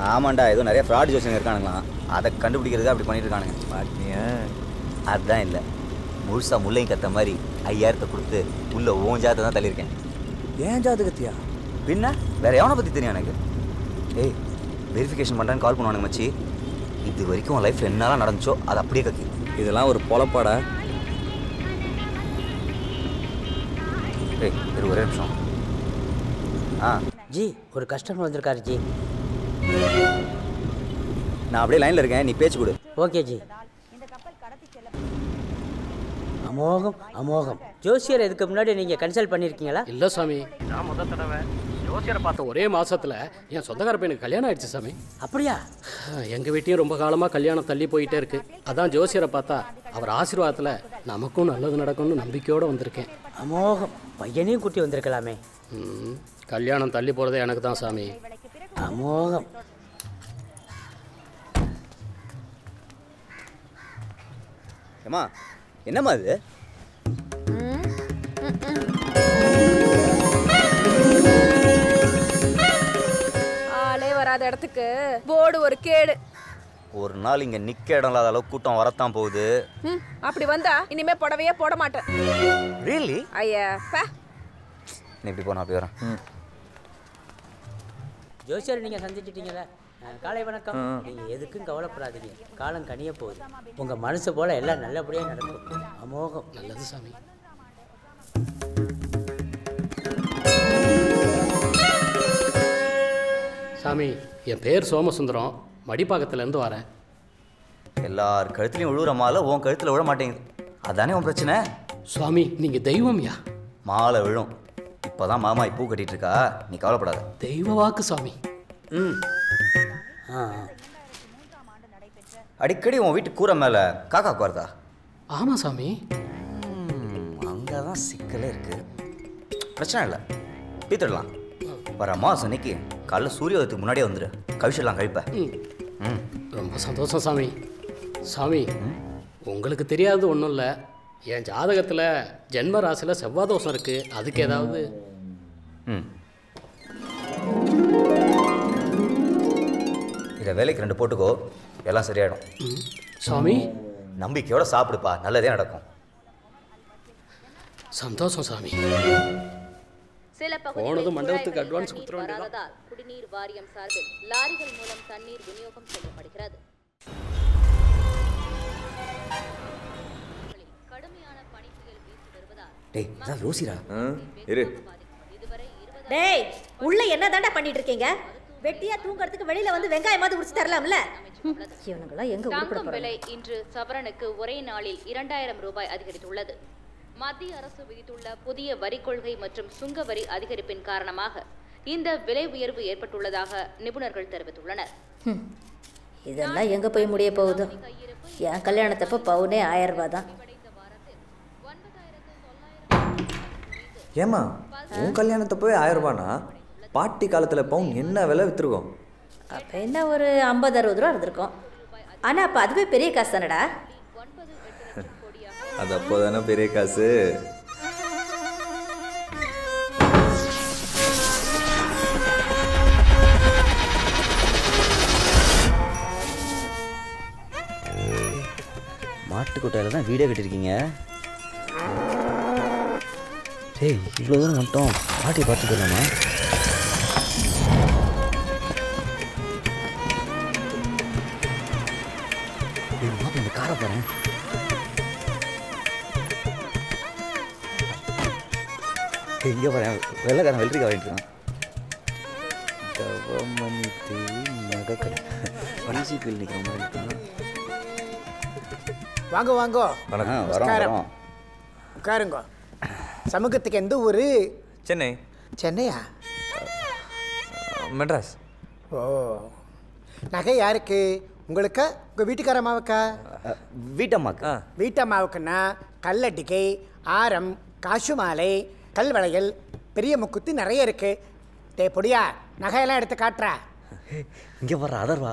ஆமாண்டா ஏதோ நிறைய ஃப்ராட் ஜோசியம் இருக்கானுங்களாம் அதை கண்டுபிடிக்கிறதுக்கு அப்படி பண்ணிட்டு இருக்கானுங்க மாட்டினியா அதுதான் இல்லை முழுசா முள்ளையும் கத்த மாதிரி ஐயாயிரத்தை கொடுத்து உள்ள ஓன் ஜாத்தை தான் தள்ளியிருக்கேன் ஏன் ஜாதகத்தியா பின்ன வேற எவனை பற்றி தெரியும் எனக்கு ஏய் வெரிஃபிகேஷன் பண்ணுறேன்னு கால் பண்ணுவானுங்க மச்சி இது வரைக்கும் உன் லைஃப்பில் என்னெல்லாம் நடந்துச்சோ அது அப்படியே கக்கி இதெல்லாம் ஒரு பொழப்பாடா ஏய் இரு ஒரே நிமிஷம் ஆ ஜி ஒரு கஸ்டமர் வந்திருக்காரு ஜி நான் அப்படியே லைனில் இருக்கேன் நீ பேச்சு கொடு ஓகே ஜி அமோகம் அமோகம் ஜோசியர் இதுக்கு முன்னாடி நீங்கள் கன்சல்ட் பண்ணியிருக்கீங்களா இல்லை சாமி நான் முதல் தடவை ஜோசியரை பார்த்த ஒரே மாசத்துல என் சொந்தக்கார பையனுக்கு கல்யாணம் ஆயிடுச்சு சாமி அப்படியா எங்கள் வீட்டையும் ரொம்ப காலமாக கல்யாணம் தள்ளி போயிட்டே இருக்கு அதான் ஜோசியரை பார்த்தா அவர் ஆசீர்வாதத்தில் நமக்கும் நல்லது நடக்கும்னு நம்பிக்கையோடு வந்திருக்கேன் அமோகம் பையனையும் கூட்டி வந்திருக்கலாமே ம், கல்யாணம் தள்ளி போகிறதே எனக்கு தான் சாமி அமோகம் ஏம்மா என்னம்மா இது ஆளே வராத இடத்துக்கு போர்டு ஒரு கேடு ஒரு நாள் இங்கே நிற்க இடம் இல்லாத அளவுக்கு கூட்டம் வரத்தான் போகுது ம், அப்படி வந்தா இனிமே புடவையே போட மாட்டேன் ரியலி ஐயா பே நீ இப்படி போனா அப்படி வரேன் ஜோசியர் நீங்கள் சந்திச்சிட்டீங்களா அஹ், காலை வணக்கம் நீங்கள் எதுக்கும் கவலைப்படாதீங்க காலம் கனிய போகுது உங்கள் மனசு போல் எல்லாம் நல்லபடியாக நடக்கும் அமோகம் நல்லது சாமி சாமி என் பேர் சோமசுந்தரம் மடிப்பாக்கத்துலேருந்து வரேன் எல்லார் கழுத்துலையும் விழுவுற மாலை உன் கழுத்தில் விழ மாட்டேங்குது அதானே உன் பிரச்சனை சுவாமி நீங்கள் தெய்வம்யா மாலை விழும் இப்போதான் மாமாய் பூ கட்டிட்டு இருக்கா நீ கவலைப்படாத தெய்வ வாக்கு சாமி ம் ஆ ஆ. அடிக்கடி உன் வீட்டு கூரை மேலே காக்கா உட்காருதா ஆமாம் சாமி அங்கே தான் சிக்கலே இருக்கு பிரச்சனை இல்லை தீர்த்துடலாம் வர அமாவாசை அன்னைக்கு காலைல சூரியோதயத்துக்கு முன்னாடியே வந்துடு கழிச்சிடலாம் கழிப்ப ம் ம் ரொம்ப சந்தோஷம் சாமி சாமி உங்களுக்கு தெரியாதது ஒன்றும் இல்லை என் ஜாதகத்தில் ஜென்ம ராசியில் செவ்வாய் தோஷம் இருக்குது அதுக்கு ஏதாவது ம் இதை வேலைக்கு ரெண்டு போட்டுக்கோ எல்லாம் சரியாயிடும் ம், சாமி நம்பிக்கையோட சாப்பிடுப்பா நல்லதே நடக்கும் சந்தோஷம் சாமி சில போனதும் மண்டபத்துக்கு பகுதிகளில் advance தண்ணீர் கொடுத்துட வேண்டியதுதான். வராததால் குடிநீர் வாரியம் சார்பில் லாரிகள் மூலம் தண்ணீர் விநியோகம் செய்யப்படுகிறது கடுமையான பனி புயல் வீசி வருவதால் டேய் இதான் யோசிரா இரு இதுவரை இருபது டேய் உள்ள என்னதான்டா பண்ணிட்டு இருக்கீங்க வெட்டியா தூங்குறதுக்கு வெளியில வந்து வெங்காயமாவது உரிச்சு தரலாம்ல இவனுங்களாம் எங்க உருப்பட தங்கம் போறாங்க விலை இன்று சவரனுக்கு ஒரே நாளில் இரண்டாயிரம் ரூபாய் அதிகரித்துள்ளது மத்திய அரசு விதித்துள்ள புதிய வரி கொள்கை மற்றும் சுங்க வரி அதிகரிப்பின் காரணமாக இந்த விலை உயர்வு ஏற்பட்டுள்ளதாக நிபுணர்கள் தெரிவித்துள்ளனர் ஹம். இதெல்லாம் எங்க போய் முடிய போகுதோ என் கல்யாணத்தப்ப பவுனே ஆயிரம் ரூபாய் தான் ஏம்மா உன் கல்யாணத்தப்பவே ஆயிரம் ரூபானா பாட்டி காலத்தில் பவுன் என்ன விலை விற்றுருக்கோம் அப்ப என்ன ஒரு ஐம்பது அறுபது ரூபா இருந்திருக்கும் ஆனா அப்ப அதுவே பெரிய காசு தானடா அது அப்போ தானே பெரிய காசு மாட்டுக்கொட்டையில் தான் வீடே கட்டியிருக்கீங்க டேய் இவ்வளோ தூரம் மட்டும் பாட்டியை பார்த்து போயிடலாமா இந்த காரை பாரு இங்கே பாரு வெள்ளைக்காரன் வெள்ளரிக்காய் வாங்கிட்டு இருக்கான் தவமணி தேவி நகைக்கடை பரிசுப்பில் நிற்கிற மாதிரி இருக்கான் வாங்க வாங்க ஆ, வரோம் நமஸ்காரம். வரோம் உட்காருங்க சமூகத்துக்கு எந்த ஊர் சென்னை சென்னையா மெட்ராஸ் ஓ நகை யாருக்கு உங்களுக்கு உங்கள் வீட்டுக்கார அம்மாவுக்கா வீட்டம்மாக்கு ஆ வீட்டம்மாவுக்குன்னா கல்லட்டிகை ஆரம் காசு மாலை கல் வளையல் பெரிய முக்குத்தி நிறைய இருக்கு டே பொடியா நகையெல்லாம் எடுத்து காட்டுறா இங்கே வர்ற அதர்வா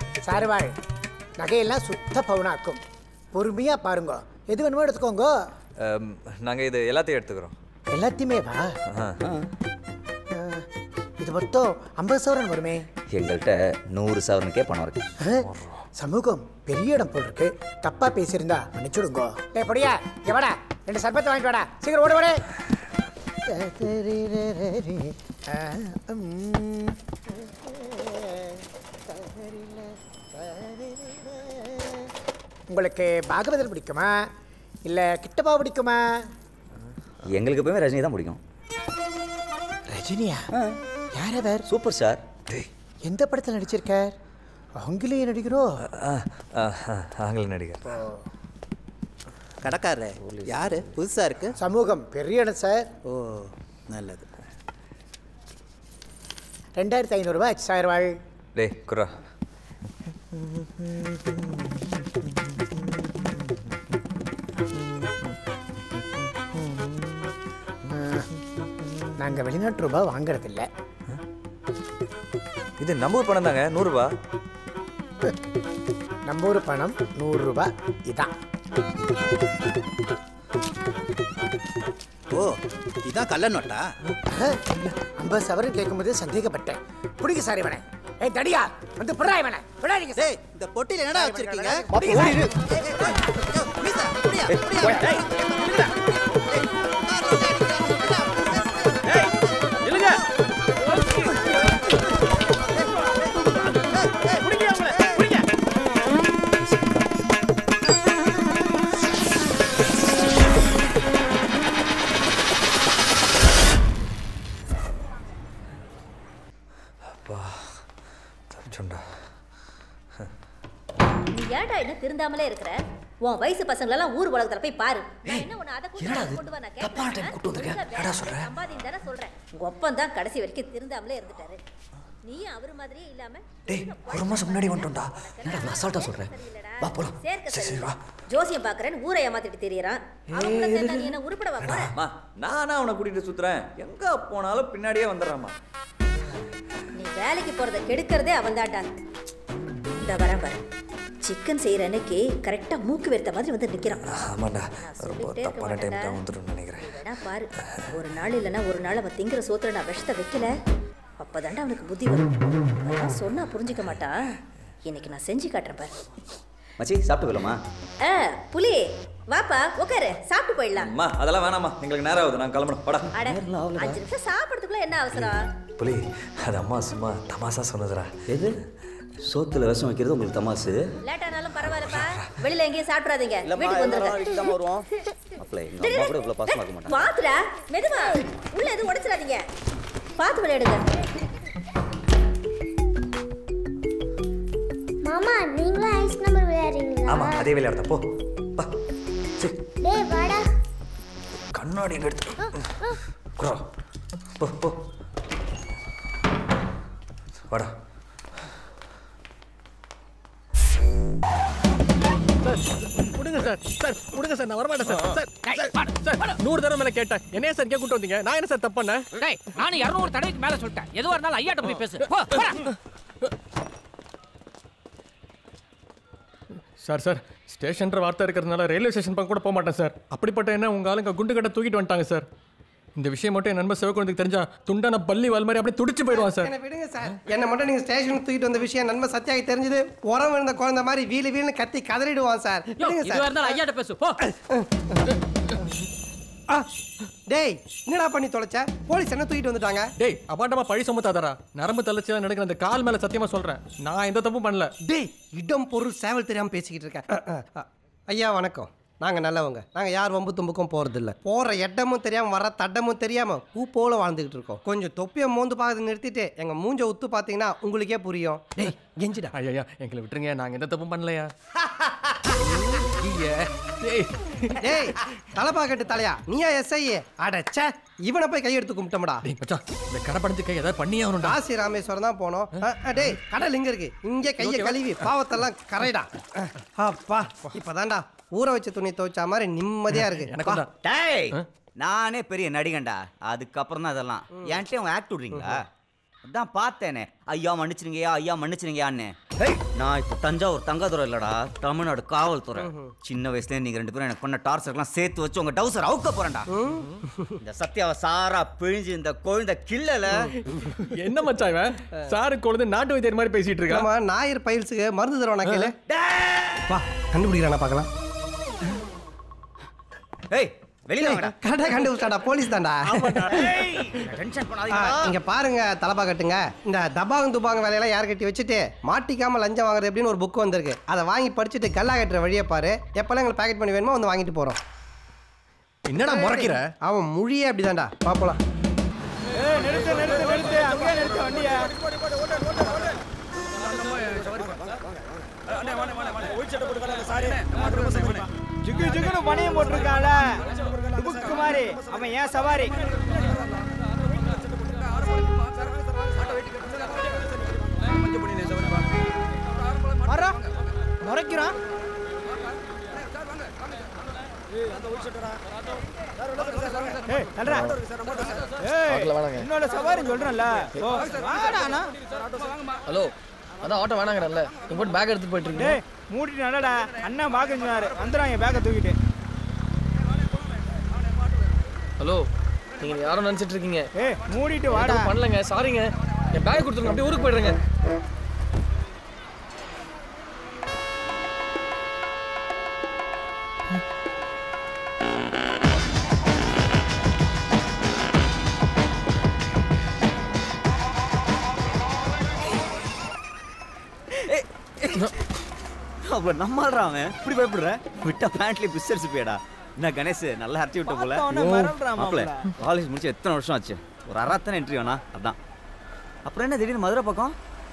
சாருவாள் நகையெல்லாம் சுத்த பவுனாக்கும் பொறுமையாக பாருங்க எது வேணுமோ எடுத்துக்கோங்க நாங்கள் இது எல்லாத்தையும் எடுத்துக்கிறோம் எல்லாத்தையுமே வா ஆ இது மொத்தம் ஐம்பது சவரன் வருமே எங்கள்கிட்ட நூறு சவரனுக்கே பணம் இருக்கு ஆ, சமூகம் பெரிய இடம் போல் இருக்கு தப்பா பேசியிருந்தா மன்னிச்சுடுங்க டேய் பொடியா இங்க வாடா ரெண்டு சர்பத்தை வாங்கிட்டு வாடா சீக்கிரம் ஓடு ஓடு ஆ, ம். உங்களுக்கு பாகவதர் பிடிக்குமா இல்லை கிட்டப்பா பிடிக்குமா எங்களுக்கு எப்பவுமே ரஜினி தான் பிடிக்கும் ரஜினியா யார் அவர் சூப்பர் ஸ்டார் எந்த படத்தில் நடிச்சிருக்கார் ஆங்கிலேய நடிகரோ ஆ, ஆ, ஆ, ஆங்கில நடிகர் கடைக்காரர் யாரு புதுசா இருக்கு சமூகம் பெரிய இடம் சார் ஓ நல்லது ரெண்டாயிரத்தி ஐநூறுரூவா சார் வாழ் டேய் குர்ரா நாங்கள் வெளிநாட்டு ரூபா வாங்குறதில்ல இது நம்ம ஊர் பணம் தாங்க நூறுரூபா நம்ம ஊர் பணம் நூறுரூபா இதான் ஓ இதான் கள்ள நோட்டா ஐம்பது சவரன் கேட்கும்போது சந்தேகப்பட்டேன் பிடிக்க சார் இவனை ஏய் தடியா வந்து பிடா இவனை விடாதீங்க சார் டேய் இந்த பொட்டில என்னடா வச்சிருக்கீங்க ஓடி இரு. ஏய், ஏய், ஏய், ஏய், மீசா, அப்படியா, அப்படியா? தப்பிச்சோண்டா நீ ஏன்டா என்ன திருந்தாமலே இருக்கிற உன் வயசு பசங்களெல்லாம் ஊர் உலகத்துல போய் பாரு நான் என்ன உன்னை அதை கொண்டு வா, இதை கொண்டு வா நான் கேட்கிறேன் சம்பாதின்னு தானே சொல்றேன் உங்க ஒப்பம் தான் கடைசி வரைக்கும் திருந்தாமலே இருந்துட்டாரு நீயும் அவர் மாதிரியே இல்லாம டேய் ஒரு மாதம் முன்னாடி வந்துட்டோம்டா என்னடா அசால்ட்டா சொல்கிறேன் வா போலாம் சேர்க்க சரி ஜோசியம் பாக்குறேன்னு ஊரை ஏமாத்திட்டு தெரியறான் அவன் கூட சேர்ந்தா நீ என்ன உருப்படவா போற அம்மா நானா அவனை கூட்டிகிட்டு சுற்றுறேன் எங்கே போனாலும் பின்னாடியே வந்துடுறாம்மா நீ வேலைக்கு போறத கெடுக்கிறதே அவன் தான்டா இந்த வரேன் பாரு சிக்கன் செய்யற அன்னைக்கு கரெக்டா மூக்கு வெறுத்த மாதிரி வந்து நிக்கிறான் ஆமாண்டா நான் ரொம்ப சொல்லிட்டே இருக்க தப்பான டைம் மாட்டேன்டா. தான் வந்துடும் நினைக்கிறேன் வேணா பாரு ஒரு நாள் இல்லைன்னா ஒரு நாள் அவன் திங்கிற சோத்துல நான் விஷத்தை வைக்கல அப்பதான்டா அவனுக்கு புத்தி வரும் அதெல்லாம் சொன்னா புரிஞ்சுக்க மாட்டான் இன்னைக்கு நான் செஞ்சு காட்டுறேன் பாரு மச்சி சாப்பிட்டு போயிடலாமா ஆ புலி வாப்பா உட்காரு சாப்பிட்டு போயிடலாம் அம்மா அதெல்லாம் வேணாம்மா எங்களுக்கு நேரம் ஆகுது நான் கிளம்பணும் படா அட அஞ்சு நிமிஷம் சாப்பிட்றதுக்குள்ள என்ன அவசரம் புலி அது அம்மா சும்மா தமாசா சொன்னதுடா எது சோத்துல விஷம் வைக்கிறது உங்களுக்கு தமாசு லேட்டானாலும் பரவாயில்லப்பா வெளியில எங்கேயும் சாப்பிட்றாதீங்க வீட்டுக்கு வந்துருங்க வருவோம் அப்பல எங்க அம்மா கூட இவ்வளவு பாசமா இருக்க மாட்டாங்க பாத்துடா மெதுவா உள்ள எதுவும் உடைச்சிடாதீங்க பார்த்து விளையாடுங்க மாமா நீங்களும் ஐஸ் நம்பர் விளையாடுறீங்களா ஆமா அதே விளையாடுதா போ பா சரி டேய் வாடா கண்ணாடி எங்க எடுத்து குரா போ போ வாடா விடுங்க சார் சார் விடுங்க சார் நான் வரமாட்டேன் சார் சார் சார் சார் நூறு தடவை மேலே கேட்டேன் என்னைய சார் இங்கே கூட்டு வந்தீங்க நான் என்ன சார் தப்பு பண்ணேன் டேய் நானும் இரநூறு தடவைக்கு மேல சொல்லிட்டேன் எதுவா இருந்தாலும் ஐயாட்ட போய் பேசு போ, போடா. சார் சார் ஸ்டேஷன்ற வார்த்தை இருக்கிறதுனால ரயில்வே ஸ்டேஷன் பக்கம் கூட போக மாட்டேன் சார் அப்படிப்பட்ட என்ன உங்க ஆளுங்க குண்டு கட்ட தூக்கிட்டு வந்துட்டாங்க சார் இந்த விஷயம் மட்டும் என் நண்பர் சிவகுழந்தைக்கு தெரிஞ்சா துண்டான பள்ளி வால் மாதிரி அப்படியே துடிச்சு போயிடுவான் சார் என்ன விடுங்க சார் என்ன மட்டும் நீங்க ஸ்டேஷனுக்கு தூக்கிட்டு வந்த விஷயம் நன்மை சத்தியாகி தெரிஞ்சது உரம் இருந்த குழந்தை மாதிரி வீலு வீலுன்னு கத்தி கதறிடுவான் சார் யோ, விடுங்க இதுவா சார் இருந்தாலும் ஐயாட்ட பேசு போ ஆ, டேய் என்னடா பண்ணி தொலைச்ச போலீஸ் என்ன தூக்கிட்டு வந்துட்டாங்க டேய் அபாண்டமா பழி சுமத்தாதரா நரம்பு தளர்ச்சியா நடக்கிற அந்த கால் மேல சத்தியமா சொல்றேன் நான் எந்த தப்பும் பண்ணல டேய் இடம் பொருள் சேவல் தெரியாம பேசிக்கிட்டு இருக்கேன் அ, அ, அ. ஐயா வணக்கம் நாங்க நல்லவங்க நாங்க யார் வம்பு தும்புக்கும் போறது இல்ல போற இடமும் தெரியாம வர தட்டமும் தெரியாம பூ போல வாழ்ந்துகிட்டு இருக்கோம் கொஞ்சம் தொப்பியை மோந்து பார்த்து நிறுத்திட்டு எங்க மூஞ்ச உத்து பாத்தீங்கன்னா உங்களுக்கே புரியும் டேய் கெஞ்சிடா ஐயா எங்களை விட்டுருங்க நாங்க எந்த தப்பும் பண்ணலையா ஐயா, டேய் டேய் தலப்பா கட்டு தலையா நீயா எஸ்ஐ அடச்சே இவனை போய் கையெடுத்து கும்பிட்டோம்டா டேய் மச்சான் இந்த கடை படத்து கை ஏதாவது பண்ணியே ஆகணும்டா காசி ராமேஸ்வரம் தான் போனோம் அ, அ, டேய் கடல் எங்க இருக்கு இங்கே கையை கழுவி பாவத்தெல்லாம் கரைடா அ, அப்பா இப்பதான்டா ஊற வச்ச துணி துவைச்சா மாதிரி நிம்மதியா இருக்கு எனக்கு வா. தான் டேய் நானே பெரிய நடிகன்டா அதுக்கப்புறம் தான் இதெல்லாம் என்கிட்ட உங்க ஆக்ட் விடுறீங்களா அதான் பார்த்தேனே ஐயா மன்னிச்சிருங்கய்யா ஐயா மன்னிச்சிருங்கயான்னு நான் இப்போ தஞ்சாவூர் தங்கதுரை இல்லடா தமிழ்நாடு காவல்துறை சின்ன வயசுல நீங்க ரெண்டு பேரும் எனக்கு பண்ண டார்ச்சர்லாம் சேர்த்து வச்சு உங்க டவுசர் அவுக்க போறேன்டா இந்த சத்யாவை சாரா பிழிஞ்சு இந்த குழந்தை கிள்ளல என்ன மச்சான் இவன் சாரு கொழுந்து நாட்டு வைத்தியர் மாதிரி பேசிட்டு இருக்கா ஆமா ஞாயிறு பயில்ஸுக்கு மருந்து தருவானா கேளு வா கண்டுபிடிக்கிறானா பார்க்கலாம் ஏய் வெளியில வாங்கடா கரெக்டாக கண்டுபிடிச்சாடா போலீஸ் தான்டா டென்ஷன் ஆ, பண்ணாதீங்கடா இங்க பாருங்க தலப்பா கட்டுங்க இந்த தபாங்க துபாங்க வேலையெல்லாம் யார் கட்டி வச்சுட்டு மாட்டிக்காம லஞ்சம் வாங்குறது எப்படின்னு ஒரு புக் வந்திருக்கு அதை வாங்கி படிச்சுட்டு கல்லா கட்டுற வழியை பாரு எப்பெல்லாம் எங்களுக்கு பேக்கெட் பண்ணி வேணுமோ வந்து வாங்கிட்டு போறோம் என்னடா முறைக்கிற அவன் மொழியே அப்படிதான்டா பாப்பலாம் நிறுத்து நிறுத்து நிறுத்து அங்கே நிறுத்து வண்டியை ஜிகு ஜிகுன்னு பணியம் போட்டிருக்கான்ல டுபுக்கு மாதிரி அவன் ஏன் சவாரி வர்றா முறைக்கிறான் ஏய், தள்ளுடா. ஏய், என்னோட சவாரின்னு சொல்றேன்ல ஓ, வாடா அண்ணா. ஹலோ அதான் ஆட்டோ வேணாங்கிறல்ல இங்க போட்டு பேக் எடுத்துட்டு போயிட்டு இருக்கீங்க டேய் மூடிட்டு நடடா அண்ணன் பார்க்க சொன்னாரு வந்துடுறாங்க பேக்கை தூக்கிட்டு ஹலோ நீங்க யாரும் நினைச்சிட்டு இருக்கீங்க ஏய் மூடிட்டு வாடா எதுவும் பண்ணலங்க சாரிங்க என் பேக் கொடுத்துருங்க அப்படியே ஊருக்கு போயிடுறேங்க அவ்வளோ நம்மள்றா அவன் இப்படி பயப்படுற விட்டா பேண்ட்லேயே பிஸ்டர்ஸ் போயடா என்ன கணேஷ் நல்லா அரைச்சி விட்ட போல பார்த்த உடனே மிரள்றான் மாப்பிள மாப்பிள. காலேஜ் முடிச்சு எத்தனை வருஷம் ஆச்சு ஒரு அறாத்தான என்ட்ரி வேணா அதான் அப்புறம் என்ன திடீர்னு மதுரை பக்கம்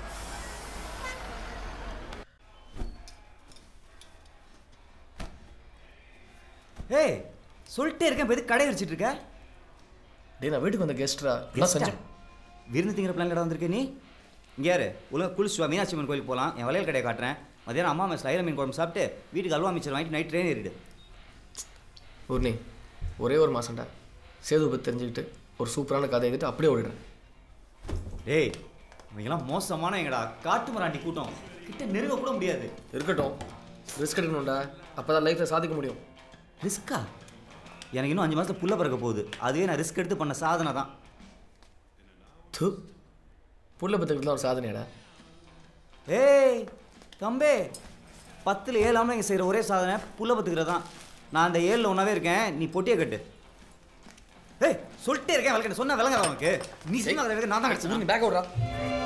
ஏய் சொல்லிட்டே இருக்கேன் இப்போ எதுக்கு கடை வச்சுட்டு இருக்க டேய் நான் வீட்டுக்கு வந்த கெஸ்ட்ரா என்ன Guest ஆ? செஞ்சேன் விருந்து திங்கிற பிளான் கடை வந்திருக்க நீ இங்கே யாரு உலக குளிச்சுவா மீனாட்சி அம்மன் கோயிலுக்கு போகலாம் என் வளையல் கடையை காட்டுறேன் மதியானம் அம்மா மெஸ் ஐர மீன் குழம்பு சாப்பிட்டு வீட்டுக்கு அல்வா மிச்சர் வாங்கிட்டு நைட் ட்ரெயின் ஏறிடு ஊர்னி ஒரே ஒரு மாசம்டா சேது பற்றி தெரிஞ்சுக்கிட்டு ஒரு சூப்பரான கதை எழுதிட்டு அப்படியே ஓடிடுறேன் டேய் இவங்கெல்லாம் மோசமான எங்கடா காட்டு மராண்டி கூட்டம் கிட்ட நெருங்க கூட முடியாது இருக்கட்டும் ரிஸ்க் எடுக்கணும்டா அப்போ தான் லைஃப்பில் சாதிக்க முடியும் ரிஸ்கா எனக்கு இன்னும் அஞ்சு மாதத்துல புள்ள பிறக்க போகுது அதுவே நான் ரிஸ்க் எடுத்து பண்ண சாதனை தான் து புள்ள பத்துக்கிறதுலாம் ஒரு சாதனையாடா ஏய் தம்பே பத்தில் ஏழு ஆம்பளை இங்கே செய்கிற ஒரே சாதனை புள்ள பத்துக்கிறது தான் நான் அந்த ஏழில் ஒன்றாவே இருக்கேன் நீ பொட்டியை கட்டு ஏய் சொல்லிட்டே இருக்கேன் விளக்கட்டு சொன்ன விளங்காத உனக்கு நீ சொன்ன விளக்கு நான் தான் கிடச்சேன் நீ பேக் விட்றா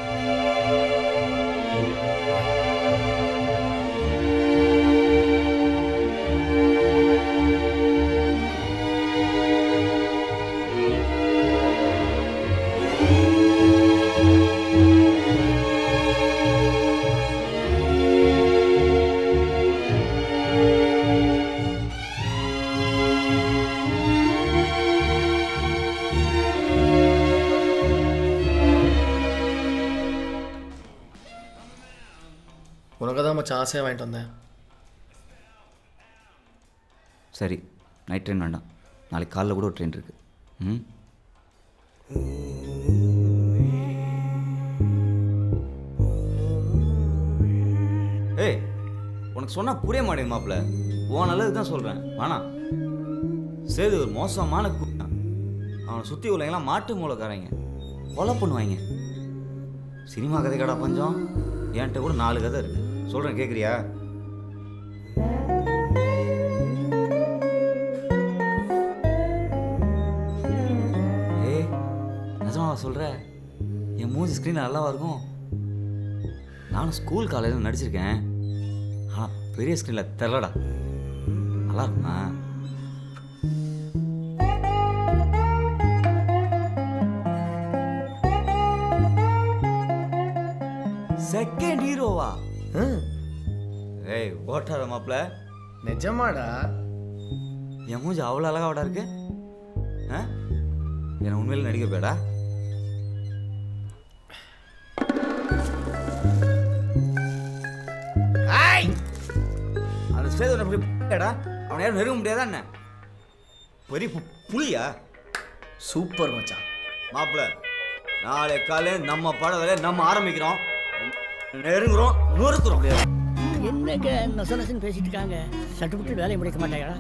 உனக்கு தான் மச்சான் ஆசையாக வாங்கிட்டு வந்தேன் சரி நைட் ட்ரெயின் வேண்டாம் நாளைக்கு காலைல கூட ஒரு ட்ரெயின் இருக்கு ம் ஏய் உனக்கு சொன்னா புரிய மாட்டேங்குது மாப்பிள்ள உன் நல்லது தான் சொல்கிறேன் வேணாம் சேது ஒரு மோசமான கூட்டம் அவனை சுற்றி உள்ளவங்களாம் மாட்டு மூலக்காரங்க கொலை பண்ணுவாங்க சினிமா கதை கடா பஞ்சம் என்கிட்ட கூட நாலு கதை இருக்கு சொல்கிறேன் கேட்குறியா ஏய் நிஜமாவா சொல்கிற என் மூஞ்சி ஸ்க்ரீன் நல்லாவா இருக்கும் நானும் ஸ்கூல் காலேஜில் நடிச்சிருக்கேன் ஆனால் பெரிய ஸ்க்ரீனில் தெரிலடா நல்லா இருக்குமா செகண்ட் ஹீரோவா ஏய் ஓட்டாத மாப்பிள்ள நிஜமாடா என் மூஞ்சி அவ்வளோ அழகாவடா இருக்கு ஆ என்ன உண்மையில நடிக்க பேடா அந்த சேது அப்படிடா அவனை யாரும் நெருங்க முடியாதா என்ன பெரிய பு- புலியா சூப்பர் மச்சான் மாப்பிள்ள நாளை காலை நம்ம பட வேலையை நம்ம ஆரம்பிக்கிறோம் நெருங்குறோம் நொறுக்குறோம் என்னங்க நொச நொசன்னு பேசிட்டு இருக்காங்க சட்டுப்பட்டு வேலையை முடிக்க மாட்டாங்களா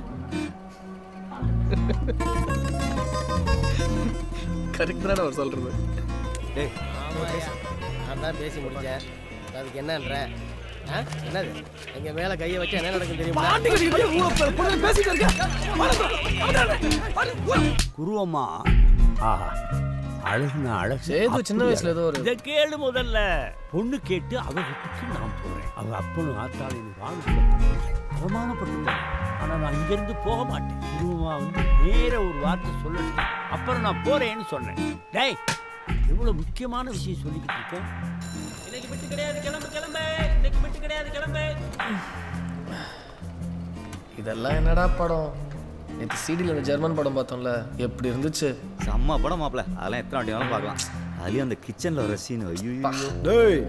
கரெக்ட் தானே அவர் சொல்கிறது டேய் நான் தான் பேசி முடிச்சேன் அதுக்கு என்னன்ற ஆ? என்னது எங்க மேல கையை வச்சா என்ன நடக்கும் தெரியுமா குருவம்மா ஆஹா அழகுனா அழகு சேது சின்ன வயசுல ஏதோ ஒரு- இதை கேளு முதல்ல பொண்ணு கேட்டு அவ வீட்டுக்கு நான் போறேன் அவ அப்பனும் ஆத்தாளையும் வாழ்க்கை அவமானப்பட்டுட்டேன் ஆனா நான் இங்கிருந்து போக மாட்டேன் குருவமா வந்து நேர ஒரு வார்த்தை சொல்லட்டும் அப்புறம் நான் போறேன்னு சொன்னேன் டேய் எவ்வளவு முக்கியமான விஷயம் சொல்லிக்கிட்டு இருக்கேன் இன்னைக்கு விட்டு கிடையாது கிளம்பு கிளம்பு இன்னைக்கு விட்டு கிடையாது கிளம்பு இதெல்லாம் என்னடா படம் நேற்று சிடியில் அந்த ஜெர்மன் படம் பார்த்தோம்ல எப்படி இருந்துச்சு செம்ம படம் மாப்பிள அதெல்லாம் எத்தனை வாட்டி வேணாலும் பார்க்கலாம் அதுலயும் அந்த கிச்சன்ல வர சீன் ஐயோ டேய்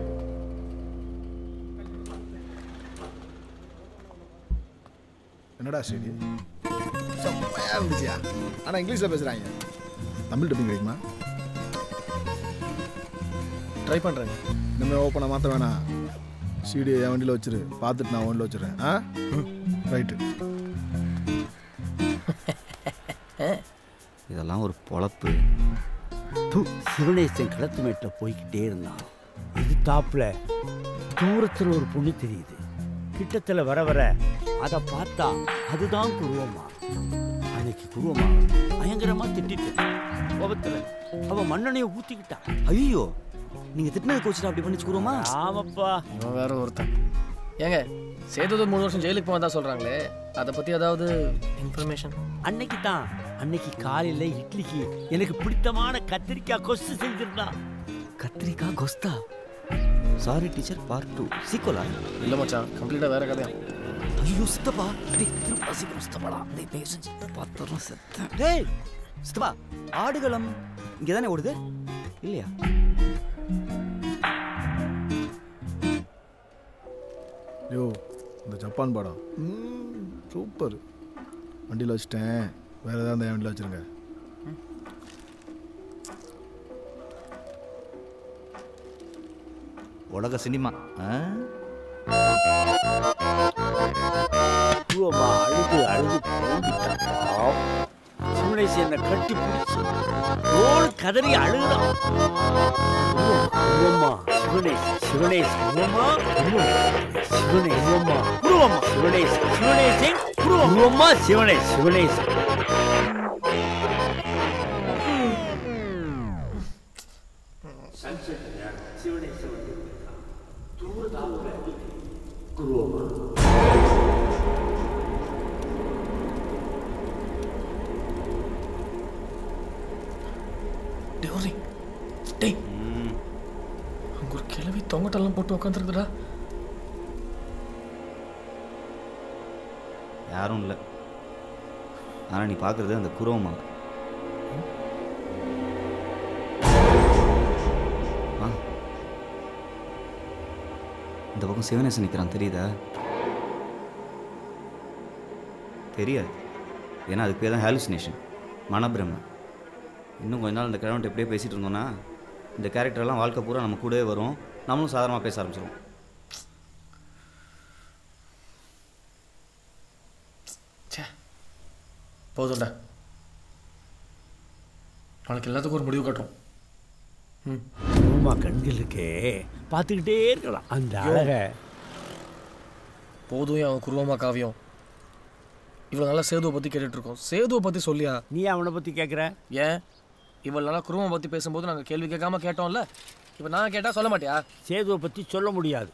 என்னடா ஸ்டேடி செம்மையா இருந்துச்சியா ஆனால் இங்கிலீஷில் பேசுகிறாங்க தமிழ் டப்பிங் கிடைக்குமா ட்ரை பண்ணுறேங்க இனிமேல் ஓப்பனை மாற்ற வேணாம் சிடி என் வண்டியில் வச்சிரு பார்த்துட்டு நான் வண்டியில் வச்சிடுறேன் ஆ ரைட்டு இதெல்லாம் ஒரு பொழப்பு சிவனேசன் கிழத்து மேட்டில் போய்கிட்டே இருந்தான் இது தாப்புல தூரத்தில் ஒரு பொண்ணு தெரியுது கிட்டத்தில் வர வர அதை பார்த்தா அதுதான் குருவமா அன்னைக்கு குருவமா பயங்கரமா திட்டிட்டு கோபத்தில் அவ மண்ணெண்ணையை ஊத்திக்கிட்டான் ஐயோ நீங்க திட்டினது கோச்சிட்டு அப்படி பண்ணிச்சுக்குறோமா ஆமாப்பா இவன் வேற ஒருத்தன் ஏங்க சேது மூணு வருஷம் ஜெயிலுக்கு போக தான் சொல்கிறாங்களே அதை பற்றி ஏதாவது இன்ஃபர்மேஷன் அன்னைக்கு தான் அன்னைக்கு காலையில் இட்லிக்கு எனக்கு பிடித்தமான கத்திரிக்காய் கொஸ்து செஞ்சிருந்தான் கத்திரிக்காய் கொஸ்தா சாரி டீச்சர் பார்ட் டூ சீக்கோலா இல்லை மச்சான் கம்ப்ளீட்டாக வேற கதையா ஐயோ சித்தப்பா டேய் திரும்ப சீக்கிரம் சித்தப்பாடா டேய் தயவு செஞ்சு பார்த்துறோம் செத்தேன் டேய் சித்தப்பா ஆடுகளம் இங்கே தானே ஓடுது இல்லையா யோ இந்த ஜப்பான் படம் சூப்பர் வண்டியில் வச்சுட்டேன் வேறு ஏதாவது என் வண்டியில் வச்சுருங்க உலக சினிமா ஆ குருவமா அழுது அழுது போய்விட்டான் சிவனேசி என்னை கட்டி பிடிச்சு ரோடு கதறி அழுகுறான் குருவம்மா சிவனேஷ் சிவனேஷ் குருவம்மா சிவனேஷ் குருவம்மா குருவம்மா சிவனேஷ் சிவனேஷன் குருவம்மா சிவனேஷ் சிவனேஷ் டேய் டேய் அங்க ஒரு கிழவி தொங்கட்டெல்லாம் போட்டு உட்காந்துருக்குடா யாரும் இல்லை ஆனால் நீ பார்க்குறது அந்த குரோமா வா இந்த பக்கம் சிவனேசன் நிற்கிறான் தெரியுதா தெரியாது ஏன்னா அதுக்கு பேர் தான் ஹாலுசினேஷன் மனப்பிரமை இன்னும் கொஞ்ச நாள் இந்த கிழவன்ட்டு எப்படியே பேசிகிட்டு இருந்தோம்னா இந்த கேரக்டர்லாம் வாழ்க்கை பூரா நம்ம கூடவே வரும் நம்மளும் சாதாரணமாக பேச ஆரம்பிச்சிடும் போதும்டா நாளைக்கு எல்லாத்துக்கும் ஒரு முடிவு கட்டுறோம் ம் குருவமா கண்கள் இருக்கே பார்த்துக்கிட்டே இருக்கலாம் அந்த அழக போதும் அவன் குருவமா காவியம் இவ்வளோ நாளாக சேதுவை பற்றி கேட்டுட்டு இருக்கோம் சேதுவை பற்றி சொல்லியா நீ அவனை பற்றி கேட்குற ஏன் இவ்வளோ நாளாக குருவம் பற்றி பேசும்போது நாங்கள் கேள்வி கேட்காம கேட்டோம்ல இப்போ நான் கேட்டால் சொல்ல மாட்டியா சேதுவை பற்றி சொல்ல முடியாது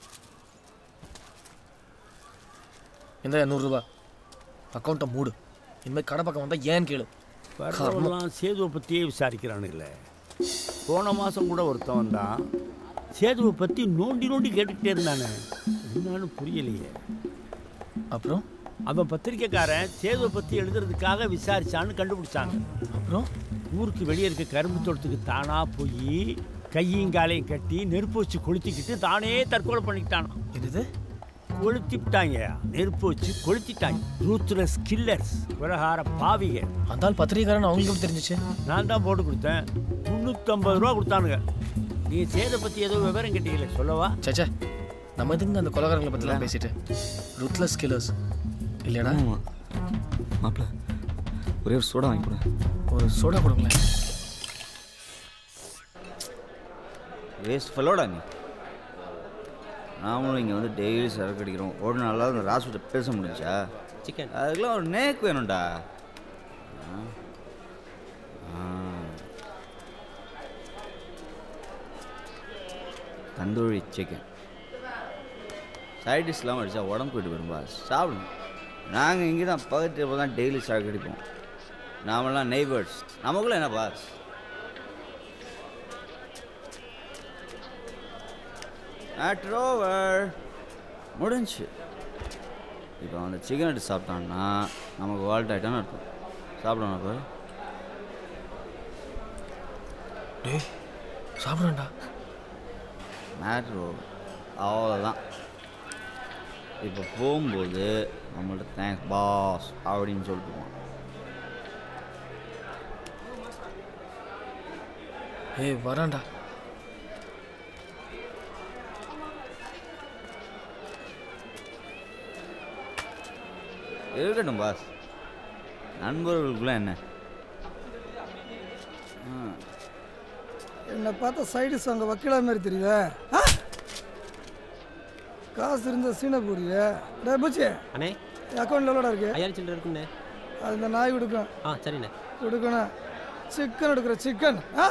இந்த நூறுரூபா அக்கௌண்ட்டை மூடு இனிமேல் கடை பக்கம் வந்தால் ஏன்னு கேளு வர்றவெல்லாம் சேதுவை பற்றியே விசாரிக்கிறானுங்களே போன மாதம் கூட ஒருத்தன் வந்தான் சேதுவை பற்றி நோண்டி நோண்டி கேட்டுக்கிட்டே இருந்தானே என்னன்னு புரியலையே அப்புறம் அவன் பத்திரிக்கைக்காரன் சேதுவை பற்றி எழுதுறதுக்காக விசாரிச்சான்னு கண்டுபிடிச்சாங்க அப்புறம் ஊருக்கு வெளியே இருக்க கரும்பு தோட்டத்துக்கு தானா போய் கையும் காலையும் கட்டி நெருப்பு வச்சு கொளுத்திக்கிட்டு தானே தற்கொலை பண்ணிக்கிட்டானான் என்னது கொளுத்திட்டாங்க நெருப்பு வச்சு கொளுத்திட்டாங்க ரூத்லெஸ் கில்லர்ஸ் விவகார பாவிக அந்த ஆள் பத்திரிகைக்காரன் அவங்களுக்கு எப்படி தெரிஞ்சிச்சு நான் தான் போட்டு கொடுத்தேன் முந்நூற்றம்பது ரூபா கொடுத்தானுங்க நீ சேதை பற்றி ஏதோ விவரம் கேட்டீங்களே சொல்லவா சேச்சே நம்ம எதுங்க அந்த கொலகாரங்களை பற்றிலாம் பேசிட்டு ருத்லஸ் கில்லர்ஸ் இல்லையாடா மாப்பிள்ள ஒரே ஒரு சோடா வாங்கி கொடு ஒரு சோடா கொடுங்களேன் வேஸ்ட் ஃபெல்லோடா நீ நாமளும் இங்கே வந்து டெய்லி சரக்கு அடிக்கிறோம் ஒரு நாளாவது இந்த ராசுகிட்ட பேச முடிஞ்சா சிக்கன் அதுக்கெல்லாம் ஒரு நேக் வேணும்டா ஆ. ஆ. தந்தூரி சிக்கன் சைட் டிஷ்லாம் அடித்தா உடம்பு போயிட்டு வரும்பா சாப்பிடுங்க நாங்கள் இங்கே தான் பக்கத்து தான் டெய்லி சரக்கு அடிப்போம் நாமெல்லாம் நெய்பர்ஸ் நமக்குள்ள என்ன பாஸ் மேட்ரு ஓவர் முடிஞ்சு இப்போ அந்த சிக்கன் எடுத்து சாப்பிட்டான்னா நமக்கு வால்ட் ஆகிட்டான்னு அர்த்தம் சாப்பிடணும் அப்போ டேய் சாப்பிடுவேன்டா மேட்ரு அவ்வளோதான் இப்போ போகும்போது நம்மள்ட்ட தேங்க்ஸ் பாஸ் அப்படின்னு சொல்லிட்டு போவோம் ஏய் வரான்டா இருக்கட்டும் பாஸ் நண்பர்களுக்குள்ள என்ன ஆ என்னை பார்த்தா சைடிஸ் அங்கே வக்கீலா மாதிரி தெரியுதா ஆ? காசு இருந்த சீனை போடுறிய டே பூச்சி அண்ணே அக்கௌண்ட்ல எவ்வளோடா இருக்கு ஐயாயிரம் சில்லற இருக்குண்ணே அது இந்த நாய் கொடுக்கும் ஆ சரிண்ணே கொடுக்கணும் சிக்கன் எடுக்கிற சிக்கன் ஆ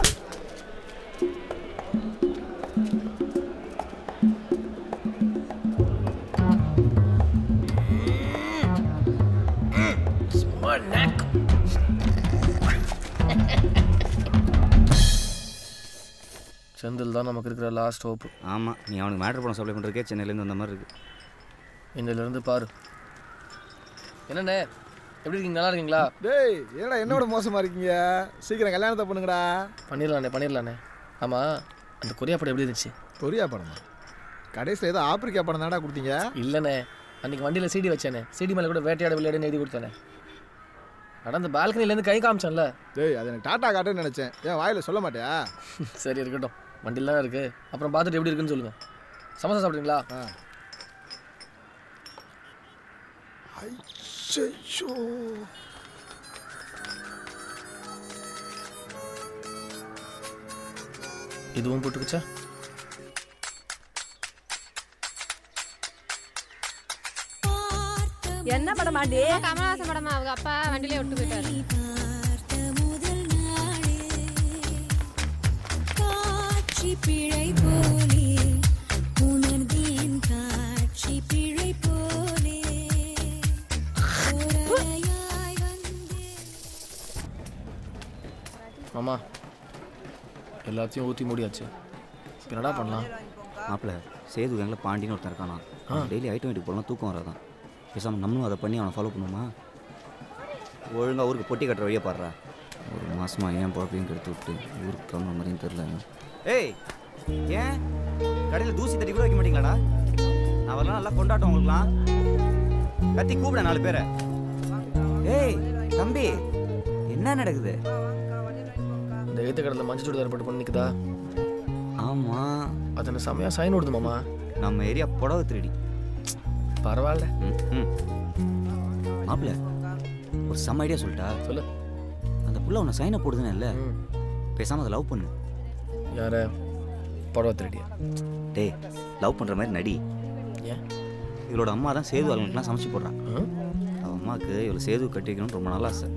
Smart neck. செந்தில் தான் நமக்கு இருக்கிற லாஸ்ட் ஹோப்பு ஆமாம் நீ அவனுக்கு மேட்ரு பணம் சப்ளை பண்ணுறக்கே சென்னையிலேருந்து வந்த மாதிரி இருக்கு இருந்து பாரு என்னண்ணே எப்படி இருக்கீங்க நல்லா இருக்கீங்களா டேய் என்னடா என்னோட மோசமா இருக்கீங்க சீக்கிரம் கல்யாணத்தை பண்ணுங்கடா பண்ணிடலாண்ணே பண்ணிடலாண்ணே ஆமாம் அந்த கொரியா படம் எப்படி இருந்துச்சு கொரியா படமா கடைசியில் ஏதோ ஆப்பிரிக்கா படம் தான்டா கொடுத்தீங்க இல்லைண்ணே அன்னைக்கு வண்டியில் சிடி வச்சேனே சிடி மேலே கூட வேட்டையாட விளையாடுன்னு எழுதி கொடுத்தேனே அட அந்த பால்கனிலேருந்து கை காமிச்சேன்ல டேய் அது எனக்கு டாட்டா காட்டுன்னு நினச்சேன் ஏன் வாயில் சொல்ல மாட்டியா சரி இருக்கட்டும் வண்டியில் தான் இருக்குது அப்புறம் பார்த்துட்டு எப்படி இருக்குன்னு சொல்லுங்கள் சமோசா சாப்பிட்றீங்களா ஐயோ இதுவும் போட்டுக்குச்சா என்ன படம் ஆண்டி கமலஹாசன் படமா அவங்க அப்பா வண்டியிலே விட்டு போயிட்டாரு காட்சி பிழை போலே உணர்ந்தேன் காட்சி பிழை போலே ஓரலையாய் மாமா எல்லாத்தையும் ஊற்றி மூடியாச்சு இப்ப என்னடா பண்ணலாம் மாப்பிள்ள சேது கேங்கில் பாண்டின்னு ஒருத்தன் இருக்கானா அவன் டெய்லி ஐட்டம் வீட்டுக்கு போகலாம் தூக்கம் வராதான் பேசாமல் நம்மளும் அதை பண்ணி அவனை ஃபாலோ பண்ணுமா ஒழுங்கா ஊருக்கு பொட்டி கட்டுற வழியை பாடுறா ஒரு மாசமா ஏன் குழப்பையும் கெடுத்து விட்டு ஊருக்கு கிளம்புற மாதிரியும் தெரில ஏய் ஏன் கடையில் தூசி தட்டி கூட வைக்க மாட்டீங்களாடா நான் வரலாம் நல்லா கொண்டாட்டம் உங்களுக்குலாம் கத்தி கூப்பிட நாலு பேரை ஏய் தம்பி என்ன நடக்குது இந்த எழுத்து கடலில் மஞ்சள் சுடிதார் போட்டு பண்ணி நிற்குதா ஆமாம் அது என்ன செம்மையாக சைன் விடுது மாமா நம்ம ஏரியா புடவை திருடி பரவாயில்ல மாப்பிள்ள ஒரு செம்ம ஐடியா சொல்லிட்டா சொல்லு அந்த புள்ள உன்னை சைனை போடுதுன்னு இல்லை பேசாமல் அதை லவ் பண்ணு யார புடவை திருடியா டேய் லவ் பண்ணுற மாதிரி நடி ஏன் இவளோட அம்மா தான் சேது அவங்களுக்குலாம் சமைச்சு போடுறான் அவள் அம்மாவுக்கு இவளை சேது கட்டி வைக்கணும்னு ரொம்ப நாள் ஆசை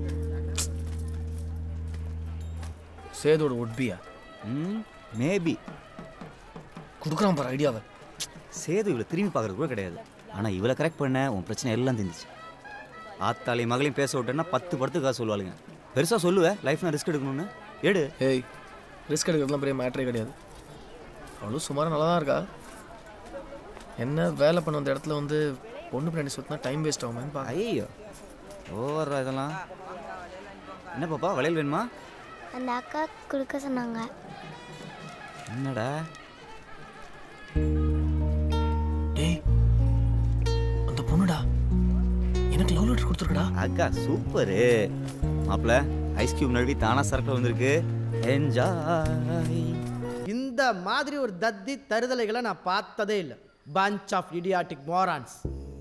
சேதோட உட்பியா ம் மேபி கொடுக்குறான் பாரு ஐடியாவை சேது இவளை திரும்பி பார்க்கறது கூட கிடையாது ஆனால் இவளை கரெக்ட் பண்ண உன் பிரச்சனை எல்லாம் தெரிஞ்சிச்சு ஆத்தாளையும் மகளையும் பேச விட்டேன்னா பத்து படத்துக்கு காசு சொல்லுவாளுங்க பெருசாக சொல்லுவேன் லைஃப்ல ரிஸ்க் எடுக்கணும்னு எடு ஏய் ரிஸ்க் எடுக்கிறதுலாம் பெரிய மேட்டரே கிடையாது அவளும் சுமாராக நல்லா தான் இருக்கா என்ன வேலை பண்ண அந்த இடத்துல வந்து பொண்ணு பின்னாடி சுற்றினா டைம் வேஸ்ட் ஆகுமேன்னு பா ஐயோ ஓவரா இதெல்லாம் என்ன பாப்பா வளையல் வேணுமா அந்த அக்கா கொடுக்க சொன்னாங்க என்னடா டேய் அக்கா சூப்பரு மாப்பிள்ள ஐஸ் கியூப் நழுவி தானா சரக்கு வந்திருக்கு என்ஜாய் இந்த மாதிரி ஒரு தத்தி தருதலைகளை நான் பார்த்ததே இல்லை பஞ்ச் ஆஃப் இடியாட்டிக் மோரான்ஸ்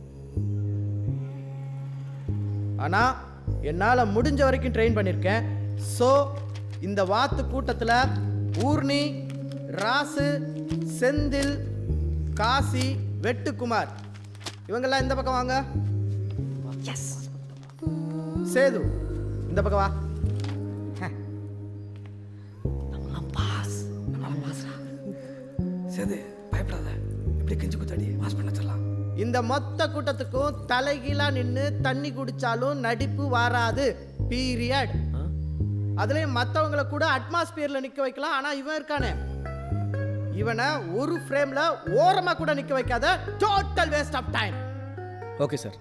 ஆனால் என்னால் முடிஞ்ச வரைக்கும் ட்ரெயின் பண்ணியிருக்கேன் ஸோ இந்த வாத்து கூட்டத்தில் ஊர்ணி ராசு செந்தில் காசி வெட்டுக்குமார் இவங்கெல்லாம் இந்த பக்கம் வாங்க எஸ் சேது இந்த பக்கம் வா சேது பயப்படாத இப்படி கெஞ்சி குத்தாடி வாஷ் பண்ண சொல்லலாம் இந்த மொத்த கூட்டத்துக்கும் தலைகீழா நின்று தண்ணி குடிச்சாலும் நடிப்பு வராது பீரியட் அதுலயும் மத்தவங்கள கூட அட்மாஸ்பியர்ல நிக்க வைக்கலாம் ஆனா இவன் இருக்கானே இவனை ஒரு ஃப்ரேம்ல ஓரமா கூட நிக்க வைக்காத total waste of time okay sir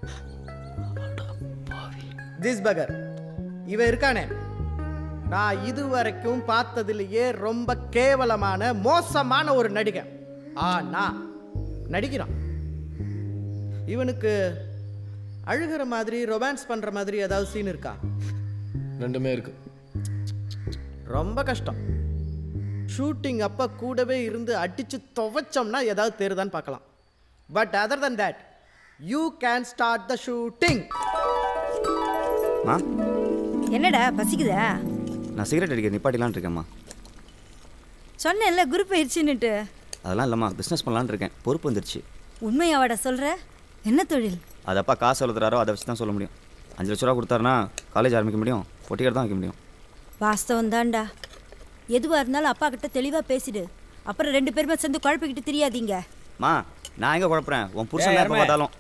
this பகர் இவன் இருக்கானே நான் இதுவரைக்கும் பார்த்ததிலேயே ரொம்ப கேவலமான மோசமான ஒரு நடிகை ஆனா நடிக்கிறான் இவனுக்கு அழுகிற மாதிரி ரொமான்ஸ் பண்ற மாதிரி ஏதாவது சீன் இருக்கா ரெண்டுமே இருக்கு ரொம்ப கஷ்டம் ஷூட்டிங் அப்ப கூடவே இருந்து அடிச்சு துவைச்சோம்னா ஏதாவது தெரியுதான்னு பார்க்கலாம் but other than that you can start the shooting மா என்னடா பசிக்குதா நான் சிகரெட் அடிக்க நிப்பாட்டிலான் இருக்கேம்மா சொன்னேன்ல குரூப் ஆயிடுச்சுன்னுட்டு அதெல்லாம் இல்லைம்மா பிஸ்னஸ் பண்ணலான்னு இருக்கேன் பொறுப்பு வந்துருச்சு உண்மையாவாடா சொல்ற என்ன தொழில் அது அப்பா காசு எழுதுறாரோ அதை வச்சு தான் சொல்ல முடியும் அஞ்சு லட்ச ரூபா கொடுத்தாருன்னா காலேஜ் ஆரம்பிக்க முடியும் பொட்டிக்கடை தான் வைக்க முடியும் வாஸ்தவம் தான்டா எதுவா இருந்தாலும் அப்பா கிட்ட தெளிவா பேசிடு அப்புறம் ரெண்டு பேருமே சேர்ந்து குழப்பிக்கிட்டு தெரியாதீங்க மா நான் எங்கே குழப்புறேன் உன் புருஷன் ஏய், எப்போ அருமை. பார்த்தாலும்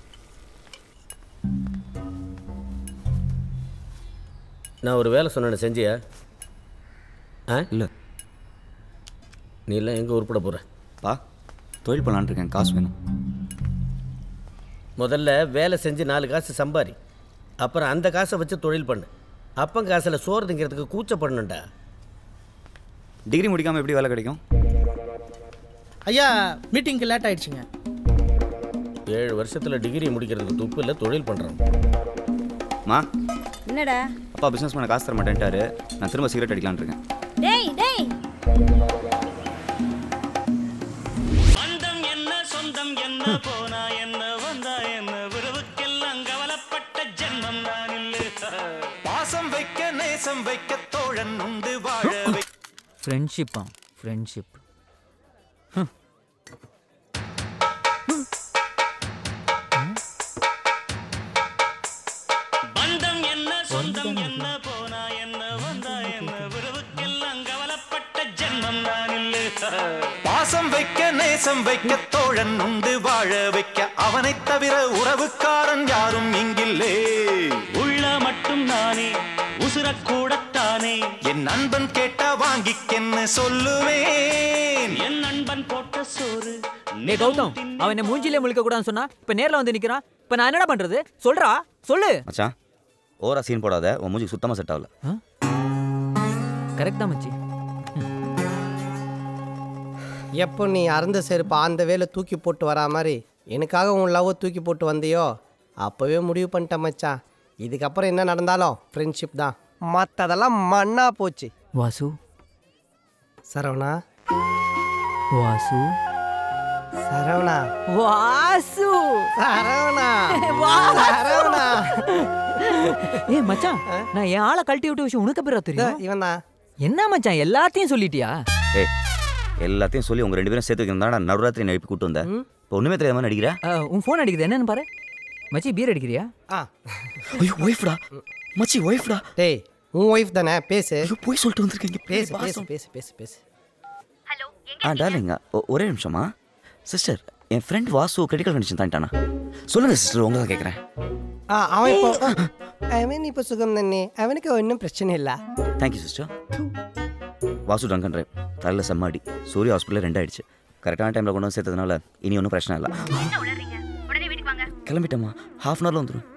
நான் ஒரு வேலை சொன்னேன் செஞ்சியா ஆ இல்லை நீ எல்லாம் எங்கே உருப்பட போகிற பா தொழில் பண்ணலான்னு இருக்கேன் காசு வேணும் முதல்ல வேலை செஞ்சு நாலு காசு சம்பாரி அப்புறம் அந்த காசை வச்சு தொழில் பண்ணு அப்பன் காசில் சோறு திங்கிறதுக்கு கூச்சப்படணும்டா டிகிரி முடிக்காமல் எப்படி வேலை கிடைக்கும் ஐயா மீட்டிங்க்கு லேட் ஆயிடுச்சுங்க ஏழு வருஷத்தில் டிகிரி முடிக்கிறதுக்கு துப்பு இல்லை தொழில் பண்ணுறோம் மா என்னடா அப்பா பிஸ்னஸ் பண்ண காசு தர மாட்டேன்ட்டாரு நான் திரும்ப சிகரெட் அடிக்கலான்னு இருக்கேன் டேய் டேய் பந்தம் என்ன சொந்தம் என்ன போனா என்ன வந்தா என்ன உறவுக்கெல்லாம் கவலைப்பட்ட ஜென்மம் நான் இல்லை பாசம் வைக்க நேசம் வைக்க தோழன் உண்டு வாழ வை ஃப்ரெண்ட்ஷிப்பா ஃப்ரெண்ட்ஷிப் பந்தம் என்ன சொந்தம் என்ன போனா என்ன வந்தா என்ன உறவுக்கெல்லாம் கவலைப்பட்ட ஜென்மம் நான் இல்லை பாசம் வைக்க நேசம் வைக்க தோழன் உண்டு வாழ வைக்க அவனைத் தவிர உறவுக்காரன் யாரும் இங்கில்லே உள்ள மட்டும் நானே உசுரக்கூடத்தானே என் நண்பன் கேட்டா வாங்கிக்கென்னு சொல்லுவேன் என் நண்பன் போட்ட சோறு டேய் கௌதம் அவன் என்ன மூஞ்சிலே முழிக்க கூடாதுன்னு சொன்னா இப்ப நேர்ல வந்து நிக்கிறான் இப்ப நான் என்னடா பண்றது சொல்றா சொல்லு மச்சான் ஓவரா சீன் போடாத உன் மூஞ்சிக்கு சுத்தமாக செட் ஆகல கரெக்ட் தான் மச்சி எப்போ நீ அறந்த செருப்பு அந்த வேலை தூக்கி போட்டு வரா மாதிரி எனக்காக உன் லவ்வை தூக்கி போட்டு வந்தியோ அப்போவே முடிவு பண்ணிட்டேன் மச்சான் இதுக்கப்புறம் என்ன நடந்தாலும் ஃப்ரெண்ட்ஷிப் தான் மற்றதெல்லாம் மண்ணா போச்சு வாசு சரவணா வாசு சரவணா வாசு சரவணா வாசு. சரவணா ஏய் மச்சான் நான் என் ஆளை கழட்டி விட்ட விஷயம் உனக்கு பிறகு தெரியும் இவன் தான் என்ன மச்சான் எல்லாத்தையும் சொல்லிட்டியா ஏய் எல்லாத்தையும் சொல்லி உங்க ரெண்டு பேரும் சேர்த்து வைக்கணும் தான் நடுராத்திரி நடிப்பு கூட்டு வந்தேன் இப்போ ஒன்றுமே தெரியாம நடிக்கிற அஹ், உன் ஃபோன் அடிக்குது என்னன்னு பாரு மச்சி பீர் அடிக்கிறியா ஆ ஐயோ ஒய்ஃப்டா மச்சி ஒய்ஃப்டா டேய் உன் ஒய்ஃப் தானே பேசு போய் சொல்லிட்டு வந்திருக்கீங்க பேசு பேசு பேசு பேசு பேசு ஆ டார்லிங்க ஒரே நிமிஷமா சிஸ்டர் என் ஃப்ரெண்ட் வாசு கிரிட்டிக்கல் கண்டிஷன் தான்ட்டானா சொல்லுங்க சிஸ்டர் உங்களை தான் கேட்குறேன் ஆ அவன் இப்போ அவன் இப்போ சுகம் தானே அவனுக்கு ஒன்றும் பிரச்சனை இல்லை thank you sister Vasu drunken drive தலையில் செம்மாடி சூரிய ஹாஸ்பிட்டலில் ரெண்டாயிடுச்சு கரெக்டான டைமில் கொண்டு வந்து சேர்த்ததுனால இனி ஒன்றும் பிரச்சனை இல்லை கிளம்பிட்டேம்மா ஹாஃப் அன் ஹவரில் வந்துடும்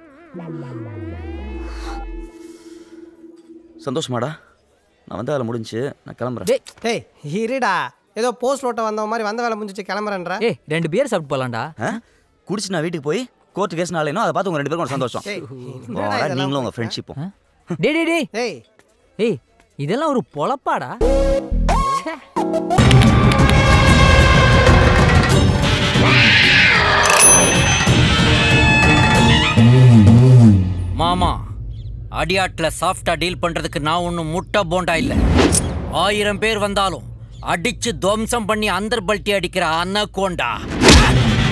சந்தோஷமாடா நான் வந்து வேலை முடிஞ்சு நான் கிளம்புறேன் டேய் இருடா ஏதோ போஸ்ட் ஓட்ட வந்த மாதிரி வந்த வேலை முடிஞ்சிச்சு கிளம்புறேன்ற ஏய் ரெண்டு பியர் சாப்பிட்டு போலாம்டா குடிச்சு நான் வீட்டுக்கு போய் கோர்ட் கேஸ் நாளைனோ அதை பார்த்து உங்க ரெண்டு பேரும் ஒரு சந்தோஷம் ஏய், என்னடா போடா, இதெல்லாம் நீங்களும் உங்க ஃப்ரெண்ட்ஷிப்பும் டே டே டே ஏய் ஏய் இதெல்லாம் ஒரு பொழப்பாடா ச்சே. மாமா அடியாட்டில் சாஃப்டா டீல் பண்றதுக்கு நான் ஒன்றும் முட்டை போண்டா இல்லை ஆயிரம் பேர் வந்தாலும் அடிச்சு துவம்சம் பண்ணி அந்தர் பல்ட்டி அடிக்கிற அன்னகோண்டா